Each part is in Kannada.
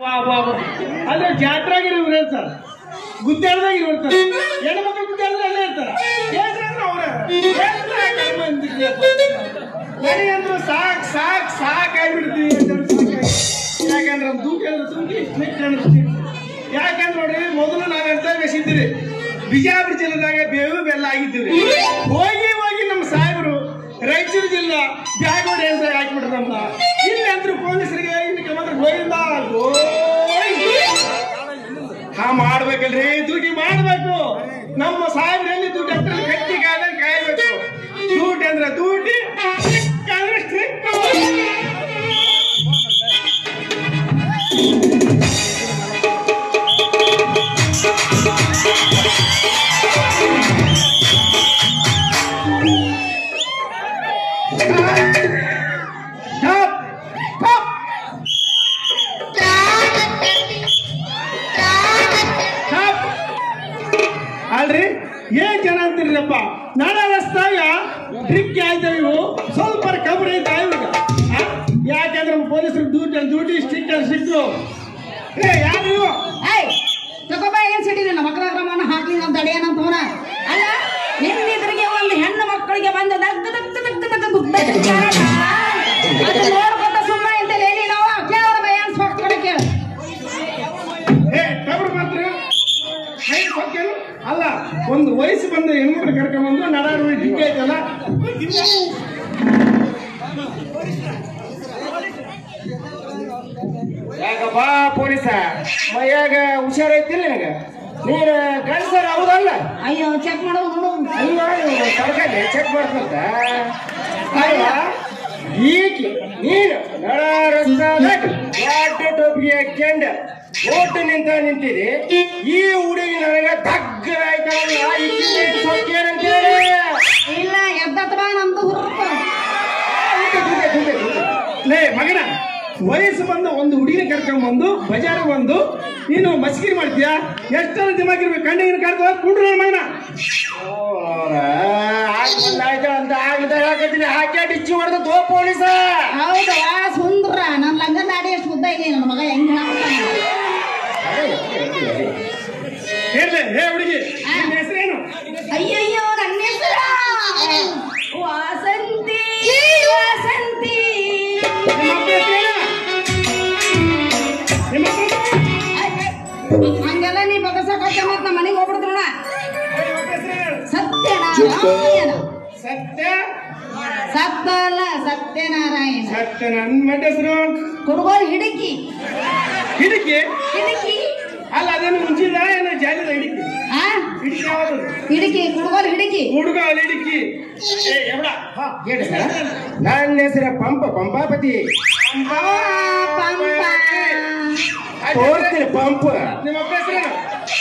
ವಾ ವಾ ವಾ ಅಂದ್ರೆ ಜಾತ್ರಾಗಿರಿ ಇವ್ರು ಇರ್ತಾರ ಗುದ್ದಾಡ್ದಾಗ ಇವ್ರು ಇರ್ತಾರ ಹೆಣ್ಮಕ್ಳು ಗುದ್ದಾಡಿದ್ರೆ ಅಲ್ಲೇ ಇರ್ತಾರ ಏನ್ರಂದ್ರೆ ಅವ್ರ ನನಗಂದ್ರು ಸಾಕ್ ಸಾಕ್ ಸಾಕ್ ಆಗ್ಬಿಡ್ತಿ ಯಾಕಂದ್ರೆ ನಮ್ ತೂಕ ಅಂದ್ರೆ ತೂಕಿ ಸ್ಟ್ರಿಕ್ಟ್ ಅಂದ್ರೆ strict. ಯಾಕಂದ್ರೆ ನೋಡಿ ಮೊದಲು ನಾವ್ ಎಂತ ಬೇಸಿದ್ದೀರಿ ಬಿಜಾಪುರ ಜಿಲ್ಲೆದಾಗ ಬೇವು ಬೆಲ್ಲ ಆಗಿದ್ದೀವಿ ಹೋಗಿ ಹೋಗಿ ನಮ್ಮ ಸಾಹೇಬರು ರಾಯಚೂರು ಜಿಲ್ಲಾ ಬ್ಯಾಗೋಡಿ ಅಂತ ಹಾಕ್ಬಿಟ್ರು ನಮ್ನ ಇಲ್ಲಿ ಅಂದ್ರು ಪೊಲೀಸರಿಗೆ ಇದಕ್ಕೆ ಮಾತ್ರ ಗೋವಿಂದ ಗೋವಿಂದ. ಹಾ ಮಾಡ್ಬೇಕಲ್ರಿ ದುಡ್ಡಿ ಮಾಡ್ಬೇಕು ನಮ್ಮ ಸಾಹೇಬ್ರು ಎಲ್ಲಿ ದುಡ್ಡು ಹತ್ರ ಗಟ್ಟಿ ಕಾಯ್ದಂಗೆ ಕಾಯ್ಬೇಕು ದುಡ್ಡು ಅಂದ್ರೆ ದುಡ್ಡಿ strict ಅಂದ್ರೆ strict. Stop! Stop! Stop! ಅಲ್ರಿ ಏನ್ ಜನ ಅಂತೀರಪ್ಪ ನಾಳೆ ರಸ್ತಾಗ ಡ್ರಿಪ್ ಆಯ್ತಾವ ಇವು ಸ್ವಲ್ಪ ಕಬ್ರ ಐತಾ ಇವಾಗ ಆ? ಯಾಕಂದ್ರೆ ನಮ್ಮ ಪೊಲೀಸರು ಡ್ಯೂಟಿ ಡ್ಯೂಟಿ ಸ್ಟ್ರಿಕ್ಟ್ ಸಿಕ್ತು ಏ ಯಾರು ಇವು ಏಯ್ ತಗೋಬಾ ಏನ್ ಸಿಡಿರಿ ನಮ್ಮ ಮಕ್ಕಳ ಕ್ರಮವನ್ನು ಹಾಕಿ ನಾವು ತಡೆಯನಂತ ಹೋನ ಅಲ್ಲ ನಿನ್ನಿದ್ರಿಗೆ ಒಂದು ಹೆಣ್ಣು ಮಕ್ಕಳಿಗೆ ಬಂದು ದಗ್ಗ ದಗ್ಗ ದಗ್ಗ ದಗ್ಗ ಗುದ್ದ ಚಾಟ. ಅದು ನೋಡ್ಕೊತ ಸುಮ್ಮನೆ ಇಂತಲ್ಲಿ ಹೇಳಿ ನಾವು ಕೇವಲ ಭಯ ಅನ್ಸ್ಕೊಡ್ತಾರೆ ಕೇಳು ಏ ಕಬ್ರ ಮಾತ್ರ ಹೈ ಸೊಕ್ಕೇನು? ಅಲ್ಲ ಒಂದು ವಯಸ್ಸು ಬಂದ ಹೆಣ್ಮಕ್ಳು ಕರ್ಕೊಂಡ್ಬಂದು ನಡಾರು ಡ್ರಿಪ್ ಆಯ್ತಲ್ಲ ಯಾಕಪ್ಪ ಪೊಲೀಸ ಮೈಯಾಗ ಹುಷಾರೈತಿಲ್ಲ ನಿನಗ ನೀನು ಗಂಡಸರ ಹೌದಲ್ಲ ಅಯ್ಯೋ ಚೆಕ್ ಮಾಡೋ ನೋಡು ಅಯ್ಯೋ ತಡ್ಕಲ್ಲಿ ಚೆಕ್ ಮಾಡ್ಕೊಂತ ಅಲ್ಲ ಈಕಿ ನೀನು ನಡ ರಸ್ತಾದಾಗ ಎರಡು ಟೋಪಿಗೆ ಹಾಕ್ಯಂಡ ಓಟು ನಿಂತ ನಿಂತಿರಿ ಈ ಹುಡುಗಿ ನನಗೆ ತಗ್ಗರಾಯ್ತಲ್ಲ ಈಕಿಗೆ ಸೊಕ್ಕೇನಂತೇಳಿ ಇಲ್ಲ ಎದ್ದತ್ ಬಾ ನಮ್ದು ಹುರ್ಕು ಲೇ ಮಗನ ವಯಸ್ಸು ಬಂದ ಒಂದು ಹುಡುಗಿನ ಕರ್ಕೊಂಡ್ ಬಂದು ಬಜಾರ ಬಂದು ನೀನು ಮಸ್ಕಿರಿ ಮಾಡ್ತೀಯಾ ಎಷ್ಟರ ದಿಮಾಕಿರ್ಬೇಕು ಕಣ್ಣಿನ ಕಾಡ್ತವ ಕುಂಡ್ರು ನನ್ನ ಮಗನ ಆಯ್ತು ಅಂತ ಆಗ್ಲದ ಹೇಳಕತ್ತೀನಿ ಹಾಕಿ ಡಿಚ್ಚಿ ಹೊಡೆದ ತೋ ಪೊಲೀಸ ಹೌದು ವಾ ಸುಂದ್ರ ನನ್ನ ಲಂಗ ನಾಡಿ ಎಷ್ಟು ಉದ್ದ ಇದೆ ನನ್ನ ಮಗ ಹೆಂಗ್ ಹೇಳ್ತಾನೆ ಹೇಳ ಹೇ ಹುಡುಗಿ ನಿನ್ನ ಹೆಸರೇನು ಅಯ್ಯಯ್ಯೋ ನನ್ನ ಹೆಸರ ವಾಸಂತಿ ವಾಸಂತಿ ನಿಮ್ಮ ಅಪ್ಪ ಹೆಸರೇನು? ನಿಮ್ಮ ಅಪ್ಪ ಹಂಗೆಲ್ಲ ನೀ ಬಗಸಕ್ಕೆ ಮತ್ ನಮ್ಮ ಮನೆಗೆ ಹೋಗ್ಬಿಡ್ತ್ರಣ ನಿಮ್ಮ ಅಪ್ಪ ಹೆಸರೇನು? ಸತ್ಯನಾರಾಯಣ ಸತ್ಯ ಸತ್ತ ಅಲ್ಲ ಸತ್ಯನಾರಾಯಣ ಸತ್ಯ ನನ್ನ ಮಟ್ಟ ಹೆಸರು ಕುಡುಗೋಲ್ ಹಿಡಕಿ ಹಿಡಿಕಿ ಹಿಡಕಿ ಅಲ್ಲ ಅದೇನು ಮುಂಚಿದ ಏನೋ ಜಾಲಿದ ಹಿಡಿಕಿ ಆ ಹಿಡಿಕಿ ಯಾವುದು ಹಿಡಕಿ ಕುಡುಗೋಲ್ ಹಿಡಕಿ ಹುಡುಗ ಅಲ್ಲಿ ಹಿಡಿಕಿ ಏ ಎವಡ ಹಾ ಹೇಳಿ ನನ್ನ ಹೆಸರ ಪಂಪ ಪಂಪಾಪತಿ ಪಂಪ ತೋರಿಸ್ತೀನಿ ಪಂಪ ನಿಮ್ಮ ಅಪ್ಪ ಹೆಸರೇನು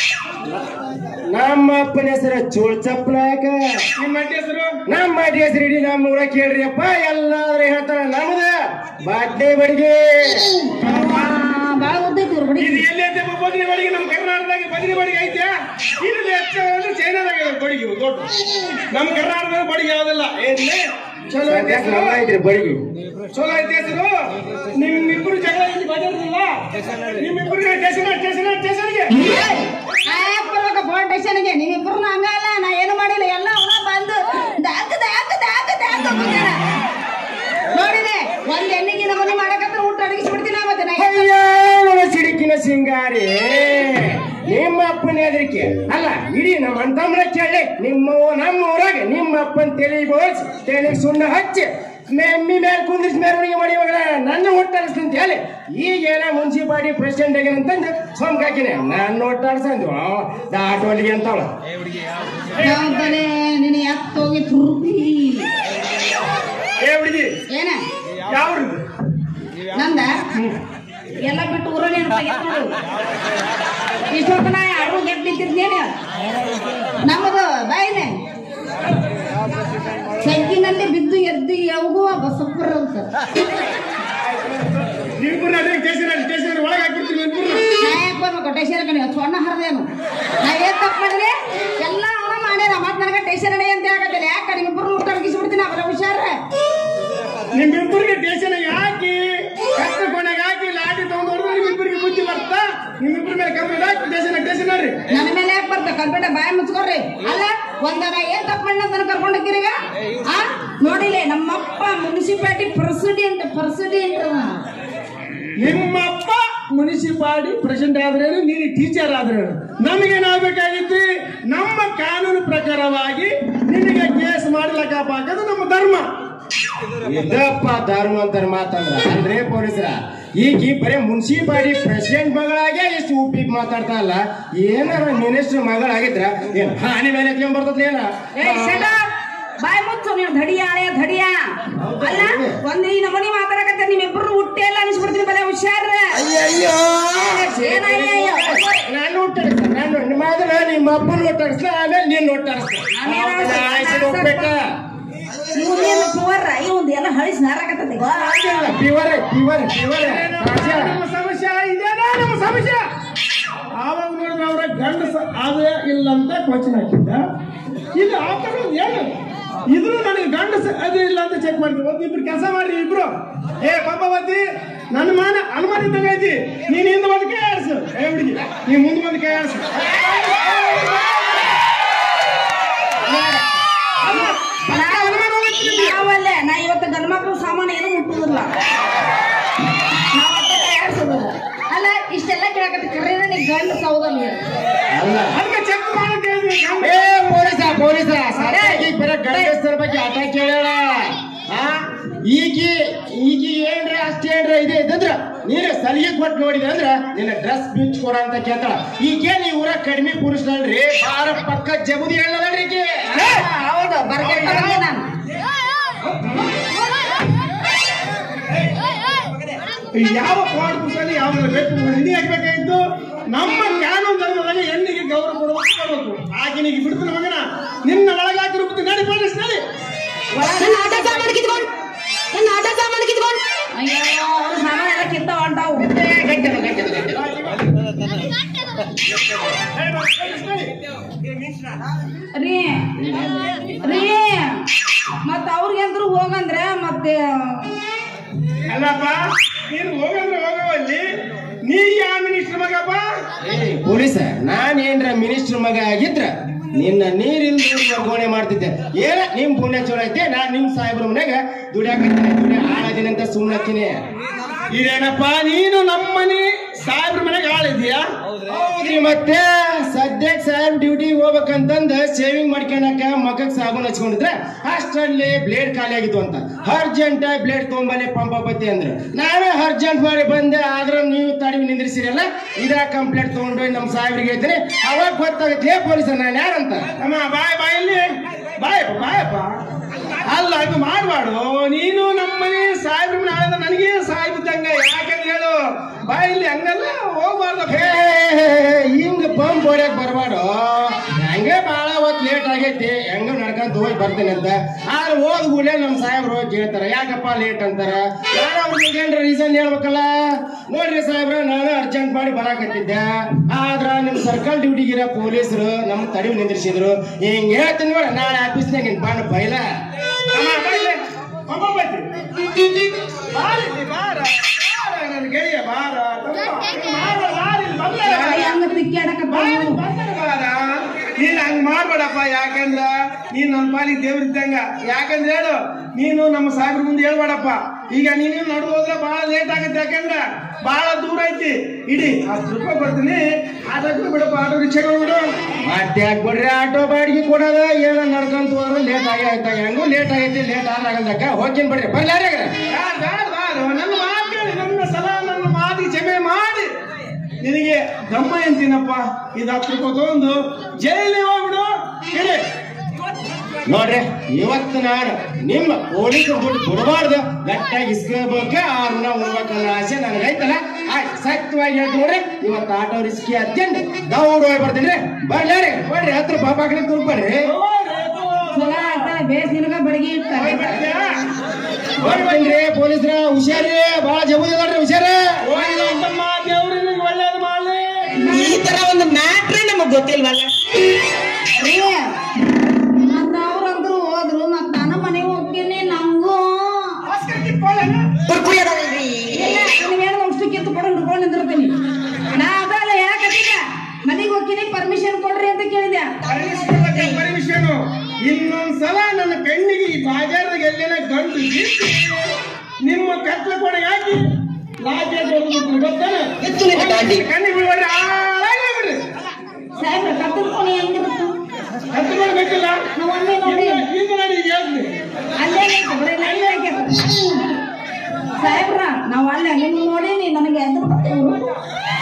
ನಮ್ಮ ಅಪ್ಪನ ಹೆಸರ ಚೋಳ್ ಚಪ್ಪನಾಕ ನಿಮ್ಮ ಅಡ್ಡ ಹೆಸರು ನಮ್ಮ ಅಡ್ಡಿ ಹೆಸರು ಇಡೀ ನಮ್ಮ ಊರ ಕೇಳ್ರಿ ಅಪ್ಪ ಎಲ್ಲಾರು ಹೇಳ್ತಾರ ನಮ್ದ ಬಾಡ್ಡೆ ಬಡಿಗೆ ಬಾಳ ಉದ್ದೈತಿ ಇವ್ರು ಬಿಡಿ ಇದು ಎಲ್ಲಿ ಐತೆ ಬದ್ರಿ ಬಡಿಗೆ ನಮ್ಮ ಕರ್ನಾಟಕದಾಗ ಬದ್ರಿ ಬಡಿಗೆ ಐತೆ ಇದು ಹೆಚ್ಚು ಅಂದ್ರೆ ಚೈನಾದಾಗ ಇದೆ ಬಡಿಗೆ ಇವು ದೊಡ್ಡ ನಮ್ಮ ಕರ್ನಾಟಕದಾಗ ಬಡಿಗೆ ಯಾವ್ದಿಲ್ಲ ಏನಿಲ್ಲ ಚಲೋ ಐತೆ ಸದ್ಯಕ್ಕೆ ಹೆಸರು ನಮ್ಮ ಐತ್ರಿ ಬಡಿಗೆ ಚಲೋ ಐತೆ ಹೆಸರು ನಿಮ್ಮಿಬ್ರು ಜಗಳ ಇಲ್ಲಿ ಬದಿರ್ಲಿಲ್ಲ ನಿಮ್ಮಿಬ್ರು ಸ್ಟೇಷನ್ ಸ್ಟೇಷನ್ ಸ್ಟೇಷನ್ಗೆ ಬರ್ಬೇಕ ಫೋನ್ ಸ್ಟೇಷನ್ಗೆ ನೀವಿಬ್ರು ಹಂಗ ಅಲ್ಲ ನಾ ಏನು ಮಾಡಿಲ್ಲ ಎಲ್ಲ ಅವನ ಬಂದು ದಾಕ ದಾಕ ದಾಕ ದಾಕ ಬಂದಾನ. ನೋಡಿದೆ ಒಂದ್ ಎಣ್ಣಿಗೆ ನಮೂನಿ ಮಾಡಕತ್ರ ಊಟ ಅಡಗಿಸ್ಬಿಡ್ತೀನಿ ಮತ್ತೆ ನಾ ಹೇಳ್ತೀನಿ. ಅಯ್ಯೋ ಸಿಡಿಕಿನ ಸಿಂಗಾರಿ ನಿಮ್ಮ ಅಪ್ಪನ ಹೆದರಿಕೆ ಅಲ್ಲ ಇಡೀ ನಮ್ಮ ಅಣ್ಣ ತಮ್ಮನ ಕೇಳಿ ನಿಮ್ಮ ನಮ್ಮ ಊರಾಗ ನಿಮ್ಮ ಅಪ್ಪನ ತಲೆ ಬೋಳ್ಸಿ ತಲೆಗೆ ಸುಣ್ಣ ಹಚ್ಚಿ ಮೆಮ್ಮಿ ಮೇಲೆ ಕುಂದಿರ್ಸಿ ಮೆರವಣಿಗೆ ಮಾಡಿ ಮಗಳ ನನ್ನ ಒಟ್ಟಾಡಿಸ್ತೀನಿ ಅಂತ ಹೇಳಿ ಈಗ ಏನ ಮುನ್ಸಿಪಾಲಿಟಿ ಪ್ರೆಸಿಡೆಂಟ್ ಆಗ್ಯಾನ ಅಂತಂದು ಸೋಮ್ಕ ಹಾಕಿನಿ ನಾನು ಒಟ್ಟಾಡ್ಸಂದು ದಾಟೋಲಿಗೆ ಅಂತವಳ ಯಾವ್ದಲೆ ನಿನ್ನ ಎತ್ತೋಗಿ ತುರ್ಬಿ ಏ ಹುಡುಗಿ ಏನ ಯಾವ ನಂದ ಎಲ್ಲ ಬಿಟ್ಟು ಊರ ನೆನಪಾಗಿತ್ತು ನೋಡು ಇಷ್ಟೊತ್ತನ ಯಾರು ಗೆಟ್ ನಿಂತಿದ್ನೇನು ನಮ್ಮದು ಬಾಯಿನೆ ಸೆಗ್ಗಿನಲ್ಲಿ ಬಿದ್ದು ಎದ್ದು ಯಾವಾಗೂ ಬಸಪ್ಪರ ಅಂತ ನಿಮ್ಮಿಬ್ರು ಅದೇ ಸ್ಟೇಷನ್ ಸ್ಟೇಷನ್ ಒಳಗೆ ಹಾಕ್ಬಿಡ್ತೀನಿ ನಿಮ್ಮಿಬ್ರು ನಾ ಯಾಕೆ ಬರ್ಬೇಕು ಟೇಷನ್ ಕಣಿ ಸೊಣ್ಣ ಹರಿದೇನು ನಾ ಏನ್ ತಪ್ಪು ಮಾಡಿದ್ರೆ ಎಲ್ಲ ಅವನ ಮಾಡ್ಯಾರ ಮತ್ ನನಗೆ ಟೇಷನ್ ನಡೆ ಅಂತ ಹೇಳಕತ್ತಿಲ್ಲ ಯಾಕೆ ನಿಮ್ಮಿಬ್ಬರು ಊಟ ಅಡಗಿಸ್ಬಿಡ್ತೀನಿ ಅವರ ಹುಷಾರ ನಿಮ್ಮಿಬ್ಬರಿಗೆ ಸ್ಟೇಷನ್ ಹಾಕಿ ಕಷ್ಟ ಕೊನೆಗೆ ಹಾಕಿ ಲಾಠಿ ತಗೊಂಡು ಹೊಡೆದ್ರೆ ನಿಮ್ಮಿಬ್ಬರಿಗೆ ಬುದ್ಧಿ ಬರ್ತದೆ ನಿಮ್ಮಿಬ್ರ ಮೇಲೆ ಕಂಪ್ಲೇಂಟ್ ಹಾಕಿ ಸ್ಟೇಷನ್ ಸ್ಟೇಷನ್ ನೋಡ್ರಿ ನನ್ನ ಮೇಲೆ ಯಾಕೆ ಬರ್ತ ಕಂಪ್ಯೂಟ ಬಾಯಿ ಮುಚ್ಕೊಡ್ರಿ ಅಲ್ಲ ಒಂದನ ಏನ್ ತಪ್ಪ ಮಾಡಿ ನನ್ನ ಕರ್ಕೊಂಡು ಹೋಗಿರೀಗ ಆ ನೋಡಿಲೆ ನಮ್ಮಪ್ಪ ಮುನ್ಸಿಪಾಲಿಟಿ ಪ್ರೆಸಿಡೆಂಟ್ ಪ್ರೆಸಿಡೆಂಟ್ ನಿಮ್ಮಪ್ಪ ಮುನ್ಸಿಪಾಲಿಟಿ ಪ್ರೆಸಿಡೆಂಟ್ ಆದ್ರೇನು ನೀನು ಟೀಚರ್ ಆದ್ರೇನು ನಮಗೇನಾಗಬೇಕಾಗಿತ್ತು ನಮ್ಮ ಕಾನೂನು ಪ್ರಕಾರವಾಗಿ ನಿನಗೆ ಕೇಸ್ ಮಾಡ್ಲಕ್ಕಪ್ಪ ಹಾಕೋದು ನಮ್ಮ ಧರ್ಮ ಇದಪ್ಪ ಧರ್ಮ ಅಂತ ಮಾತಂದ್ರ ಅಂದ್ರೆ ಪೊಲೀಸರ ಈಗ ಈ ಬರೇ ಮುನ್ಸಿಪಾಲಿಟಿ ಪ್ರೆಸಿಡೆಂಟ್ ಮಗಳಾಗೆ ಇಷ್ಟು ಉಪ್ಪಿಗೆ ಮಾತಾಡ್ತಾರಲ್ಲ ಏನಾರ ಮಿನಿಸ್ಟರ್ ಮಗಳಾಗಿದ್ರ ಏನ್ ಹಾನಿ ಮೇಲೆ ಎತ್ಕೊಂಡ್ ಬರ್ತದ ಏನ ಏ ಶಟ ಬಾಯಿ ಮುಚ್ಚು ನೀವು ಧಡಿಯ ಹಳೆಯ ಧಡಿಯ ಅಲ್ಲ ಒಂದ್ ಈ ನಮನಿ ಮಾತಾಡಕತ್ತ ನಿಮ್ಮಿಬ್ರು ಹುಟ್ಟೆ ಎಲ್ಲ ಅನಿಸ್ಬಿಡ್ತೀನಿ ಬಲೆ ಹುಷಾರ ಅಯ್ಯಯ್ಯೋ ಏನಯ್ಯಯ್ಯೋ? ನಾನು ಒಟ್ಟಾಡಿಸ್ತ ನಾನು ನಿಮ್ಮ ಮೊದಲು ನಿಮ್ಮ ಅಪ್ಪನ ಒಟ್ಟಾಡಿಸ್ಲ ಆಮೇಲೆ ನೀನ್ ಒಟ್ಟಾಡಿಸ್ತ ಹೋಗ್ಬೇಕ ಇವ್ನೇನು ಪುವರ್ ಇವಂದು ಎಲ್ಲ ಹಳಿಸಿ ನಾರಾಕತ್ತೈತಿ ಪ್ಯೂರ್ ಪ್ಯೂರ್ ಪ್ಯೂರ್ ನಮ್ಮ ಸಮಸ್ಯೆ ಇದೇನಾ ನಮ್ಮ ಸಮಸ್ಯೆ ಆವಾಗ ನೋಡಿದ್ರೆ ಅವರ ಗಂಡಸ ಆದ ಇಲ್ಲ ಅಂತ ಕ್ವಶನ್ ಹಾಕಿದ್ದ ಇದು ಆತರ ಏನು ಇದ್ರು ನನಗೆ ಗಂಡಸ ಅದು ಇಲ್ಲ ಅಂತ ಚೆಕ್ ಮಾಡ್ತೀವಿ ಒಂದು ಇಬ್ರು ಕೆಲಸ ಮಾಡ್ರಿ ಇಬ್ರು ಏ ಪಂಪವತಿ ನನ್ನ ಮಾನ ಅನುಮಾನ ಇದ್ದಂಗ ಐತಿ ನೀನ್ ಹಿಂದೆ ಬಂದು ಕೈ ಆಡಿಸು ಏ ಹುಡುಗಿ ನೀ ಮುಂದೆ ಬಂದು ಕೈ ಆಡಿಸು ನಾವಲ್ಲೇ ನಾ ಇವತ್ತು ಗಂಡ ಮಕ್ಳು ಸಾಮಾನು ಏನು ಮುಟ್ಟುದಿಲ್ಲ ನಾವ್ ಒಟ್ಟ ತಯಾರಿಸೋದಿಲ್ಲ ಅಲ್ಲ ಇಷ್ಟೆಲ್ಲ ಕೇಳಕತ್ತ ಕರೀನ ನೀ ಗಂಡ ಸೌದಲ್ಲ ಅಲ್ಲ ಅದಕ್ಕೆ ಚೆಕ್ ಮಾಡಕ್ಕೆ ಹೇಳಿದ್ವಿ. ಏ ಪೊಲೀಸ ಪೊಲೀಸ ಈಗ ಬರೀ ಗಂಡಸ್ತರ ಬಗ್ಗೆ ಆಟ ಕೇಳ್ಯಾಳ ಆ ಈಗಿ ಈಗ ಏನ್ರ ಅಷ್ಟೇ ಏನ್ರ ಇದೆ ಇದ್ದಂದ್ರ ನೀನು ಸಲಿಗೆ ಕೊಟ್ಟು ನೋಡಿದೆ ಅಂದ್ರ ನಿನ್ನ ಡ್ರೆಸ್ ಬಿಚ್ ಕೊಡ ಅಂತ ಕೇಳ್ತಾಳ ಈಗೇನ್ ಈ ಊರ ಕಡಿಮೆ ಪುರುಷನಲ್ರಿ ಬಾರ ಪಕ್ಕ ಜಬುದಿ ಹೇಳದಲ್ರಿ ಈಕಿ ಹೌದು ಬರ್ಗೆಟ್ಟ ಬಂದೆ ನಾನು ಯಾವ ಕೋಡ್ ಪುಸ್ತಕ ಯಾವ ಬೇಕು ನೀ ಹಾಕ್ಬೇಕಾಗಿತ್ತು ನಮ್ಮ ಕಾನೂನು ಧರ್ಮದಲ್ಲಿ ಹೆಣ್ಣಿಗೆ ಗೌರವ ಕೊಡಬೇಕು ಕೊಡಬೇಕು ಆಕಿನಿಗೆ ಬಿಡ್ತಾನೆ ಮಗನ ನಿನ್ನ ಒಳಗಾಕಿ ರೂಪದ ನಡಿ ಪೊಲೀಸ್ ನಡಿ ಅಯ್ಯೋ ಅವ್ರ ಸಾಮಾನು ಎಲ್ಲ ಕಿತ್ತ ಹೊಂಟಾವು ರೀ ರೀ ಮತ್ತ ಅವ್ರಿಗಂದ್ರು ಹೋಗಂದ್ರೆ ಮತ್ತೆ ಅಲ್ಲಪ್ಪ ನೀನು ಹೋಗಂದ್ರೆ ಹೋಗವಲ್ಲಿ ನೀ ಯಾವ ಮಿನಿಸ್ಟರ್ ಮಗಪ್ಪ ಪೊಲೀಸ ನಾನೇನ್ರ ಮಿನಿಸ್ಟರ್ ಮಗ ಆಗಿದ್ರ ನಿನ್ನ ನೀರಿಂದ ವರ್ಗಾವಣೆ ಮಾಡ್ತಿದ್ದೆ ಏನ ನಿಮ್ ಪುಣ್ಯ ಚಲೋ ಐತೆ ನಾನ್ ನಿಮ್ ಸಾಹೇಬ್ರ ಮನ್ಯಾಗ ದುಡಿಯಾಕತ್ತೀನಿ ದುಡಿಯ ಆಳದಿನಂತ ಸುಮ್ಮನತ್ತೀನಿ ಇದೇನಪ್ಪ ನೀನು ನಮ್ಮನೆ ಸಾಹೇಬ್ರ ಮನೆಗೆ ಆಳಿದ್ಯಾ ಹೌದ್ರಿ ಮತ್ತೆ ಸದ್ಯಕ್ ಸಾಹೇಬ್ ಡ್ಯೂಟಿ ಹೋಗ್ಬೇಕಂತಂದ ಸೇವಿಂಗ್ ಮಾಡ್ಕೊಳಕ ಮಗಕ್ ಸಾಬೂನ್ ಹಚ್ಕೊಂಡಿದ್ರ ಅಷ್ಟರಲ್ಲಿ ಬ್ಲೇಡ್ ಖಾಲಿ ಆಗಿತ್ತು ಅಂತ ಅರ್ಜೆಂಟ್ ಬ್ಲೇಡ್ ತೊಗೊಂಬಲ್ಲಿ ಪಂಪಾಪತಿ ಅಂದ್ರು ನಾವೇ ಅರ್ಜೆಂಟ್ ಮಾಡಿ ಬಂದೆ ಆದ್ರ ನೀವು ತಡವಿ ನಿಂದ್ರಿಸಿರಲ್ಲ ಇದ್ರ ಕಂಪ್ಲೇಂಟ್ ತಗೊಂಡು ನಮ್ ಸಾಹೇಬ್ರಿಗೆ ಹೇಳ್ತೀನಿ ಅವಾಗ ಗೊತ್ತಾಗುತ್ತೆ ಪೊಲೀಸರ್ ನಾನು ಯಾರಂತ ಅಮ್ಮ ಬಾಯ್ ಬಾಯಲ್ಲಿ ಬಾಯಪ್ಪ ಬಾಯಪ್ಪ ಅಲ್ಲ ಇದು ಮಾಡಬಾರ್ದು ನೀನು ನಮ್ಮನೆ ಸಾಹೇಬ್ರ ಮನೆ ಆಳಿದ ನನಗೆ ಸಾಹೇಬ್ ಇದ್ದಂಗ ಯಾಕಂದ್ರೆ ಹೇಳು ಬಾಯಲ್ಲಿ ಹಂಗಲ್ಲ ಹೋಗ್ಬಾರ್ದು ಹೇ, ಹಿಂಗ್ ಪಂಪ್ ಹೊಡ್ಯಕ್ ಬರ್ಬಾರ್ದು ಹಂಗೆ ಬಾಳ ಹೊತ್ ಲೇಟ್ ಆಗೈತಿ ಹೆಂಗ ನಡ್ಕೊಂತ ಹೋಗಿ ಬರ್ತೇನೆ ಅಂತ ಆದ್ರೆ ಹೋದ್ ಕೂಡಲೇ ನಮ್ ಸಾಹೇಬ್ರು ಹೋಗಿ ಕೇಳ್ತಾರ ಯಾಕಪ್ಪ ಲೇಟ್ ಅಂತಾರ ನಾನು ಅವ್ರಿಗೆ ಏನ್ರ ರೀಸನ್ ಹೇಳ್ಬೇಕಲ್ಲ ನೋಡ್ರಿ ಸಾಹೇಬ್ರ ನಾನು ಅರ್ಜೆಂಟ್ ಮಾಡಿ ಬರಾಕತ್ತಿದ್ದೆ ಆದ್ರ ನಿಮ್ ಸರ್ಕಲ್ ಡ್ಯೂಟಿಗಿರೋ ಪೊಲೀಸರು ನಮ್ ತಡಿವು ನಿಂದ್ರಿಸಿದ್ರು ಹಿಂಗ್ ಹೇಳ್ತೀನಿ ನೋಡ ನಾಳೆ ಆಫೀಸ್ನಾಗ ನಿನ್ ಬಾಣ ಬೈಲ ಅಮ್ಮ ಬಾಯ್ಲೆ ಅಮ್ಮ ಬೈತಿ ಬಾರಿಲ್ಲಿ ಬಾರ ಬಾರ ನನ್ನ ಗೆಳೆಯ ಬಾರ ತಮ್ಮ. ಬಾರ, ಬಾರಿಲ್ಲಿ ಬಂದಾರ. ಹೆಂಗ ತಿಕ್ಕಾಡಕತ್ತ ಬಾರಿ, ಬಂದಾರ ಬಾರ. ನೀನ್ ಹಂಗ್ ಮಾಡ್ಬೇಡಪ್ಪ ಯಾಕಂದ್ರ ನೀನ್ ನನ್ನ ಪಾಲಿಗೆ ದೇವ್ರ ಇದ್ದಂಗ ಯಾಕಂದ್ರೆ ಹೇಳು ನೀನು ನಮ್ಮ ಸಾಹೇಬ್ರ ಮುಂದೆ ಹೇಳ್ಬೇಡಪ್ಪ ಈಗ ನೀನು ನಡು ಹೋದ್ರೆ ಬಹಳ ಲೇಟ್ ಆಗತ್ತೆ ಯಾಕಂದ್ರ ಬಹಳ ದೂರ ಐತಿ ಇಡಿ ಹತ್ತು ರೂಪಾಯಿ ಕೊಡ್ತೀನಿ ಆಟೋಕ್ಕೆ ಬಿಡಪ್ಪ ಆಟೋ ರಿಕ್ಷಾಗಳು ಬಿಡು ಮತ್ತೆ ಬಿಡ್ರಿ ಆಟೋ ಬಾಡಿಗೆ ಕೊಡೋದ ಏನೋ ನಡ್ಕೊಂತ ಹೋದ್ರೆ ಲೇಟ್ ಆಗಿ ಆಯ್ತಾ ಹೆಂಗೂ ಲೇಟ್ ಆಗೈತಿ ಲೇಟ್ ಆದಾಗಲ್ದಕ್ಕ ಹೋಗ್ತೀನಿ ಬಿಡ್ರಿ ಬರ್ಲಾರ ಯಾರ್ ಬ್ಯಾಡ ಬಾರು ನನ್ನ ಮಾತು ಕೇಳಿ ನನ್ನ ಸಲ ನನ್ನ ಮಾತಿ ಕ್ಷಮೆ ಮಾಡಿ ನಿನಗೆ ದಮ್ಮ ಎಂತೀನಪ್ಪ ಇದು ಹತ್ತು ರೂಪಾಯಿ ತಗೊಂಡು ಜೈಲಿಗೆ ಹೋಗ್ಬಿಡು ಹೇಳಿ ನೋಡ್ರಿ ಇವತ್ತು ನಾನು ನಿಮ್ಮ ಪೊಲೀಸರು ದುಡ್ಡು ಕೊಡಬಾರ್ದು ಗಟ್ಟಾಗಿ ಇಸ್ಕೋಬೇಕ ಅವ್ರನ್ನ ಉಣ್ಬೇಕನ್ನೋ ಆಸೆ ನನಗೈತಲ್ಲ ಆಯ್ತು ಸತ್ಯವಾಗಿ ಹೇಳ್ತೀನಿ ನೋಡ್ರಿ ಇವತ್ತು ಆಟೋ ರಿಸ್ಕಿ ಅರ್ಜೆಂಟ್ ದೌಡ್ ಹೋಗಿ ಬರ್ತೀನಿ ಬರ್ಲಾರಿ ಬರ್ರಿ ಹತ್ರ ಪಾಪ ಕಡೆ ತುರ್ಕೊಡ್ರಿ ಚಲೋ ಆತ ಬೇಸ್ ನಿನಗ ಬೆಳಗ್ಗೆ ಇಟ್ಟ ಬರ್ತೀನಿ ಪೊಲೀಸ್ರ ಹುಷಾರಿ ಬಾಳ ಜಬುದಿ ನೋಡ್ರಿ ಹುಷಾರಿ ಒಳ್ಳೆಯದಮ್ಮ ದೇವ್ರು ನಿನಗೆ ಒಳ್ಳೇದು ಮಾಡಲಿ ಈ ತರ ಒಂದು ಮ್ಯಾಟ್ರೇ ನಮಗ್ ಗೊತ್ತಿಲ್ವಲ್ಲ ರೀ ಮತ್ತ ಅವ್ರಂದ್ರು ಹೋದ್ರು ಮತ್ತ ನಾನು ಮನೆಗೆ ಹೋಗ್ತೀನಿ ನಂಗೂ ಕುರ್ಕುರಿ ಅದಾವಲ್ರಿ ಇಲ್ಲ ನಿಮ್ಗೇನು ಅಷ್ಟು ಕಿತ್ತು ಕೊಡು ಹಿಡ್ಕೊಂಡು ನಿಂದಿರ್ತೀನಿ ನಾ ಅದಲ್ಲ ಎಲ್ಲೇನ ಗಂಟು ಬಿದ್ದು ನಿಮ್ಮ ಕತ್ಲ ಕೊನೆಗೆ ಹಾಕಿ ಲಾಠಿ ಹಾಕಿ ಹೊಡೆದು ಬಿಡ್ತೀನಿ ಗೊತ್ತಾನ ಎತ್ತು ನಿನ್ನ ದಾಂಡಿ. ಕಣ್ಣಿಗೆ ಬೀಳ್ಬೇಡ್ರಿ ಹಾಳಾಗ್ಬಿಡ್ರಿ ಸಾಹೇಬ್ರ ಕತ್ತಲ ಕೋಣೆ ಹೆಂಗಿರುತ್ತೆ ಕತ್ಲ ಕೊನೆ ಬೇಕಿಲ್ಲ ನಾವು ಒಮ್ಮೆ ನೋಡಿ ಇಂದು ಇಂದು ನಾನು ಈಗ ಹೇಳ್ತೀನಿ ಅಲ್ಲೇ ಐತೆ, ಬರೀ ಅಲ್ಲೇ ಐತೆ. ಸಾಹೇಬ್ರ ನಾವು ಅಲ್ಲೇ ನಿನ್ನ ನೋಡಿ ನೀ ನನಗೆ ಎದ್ದು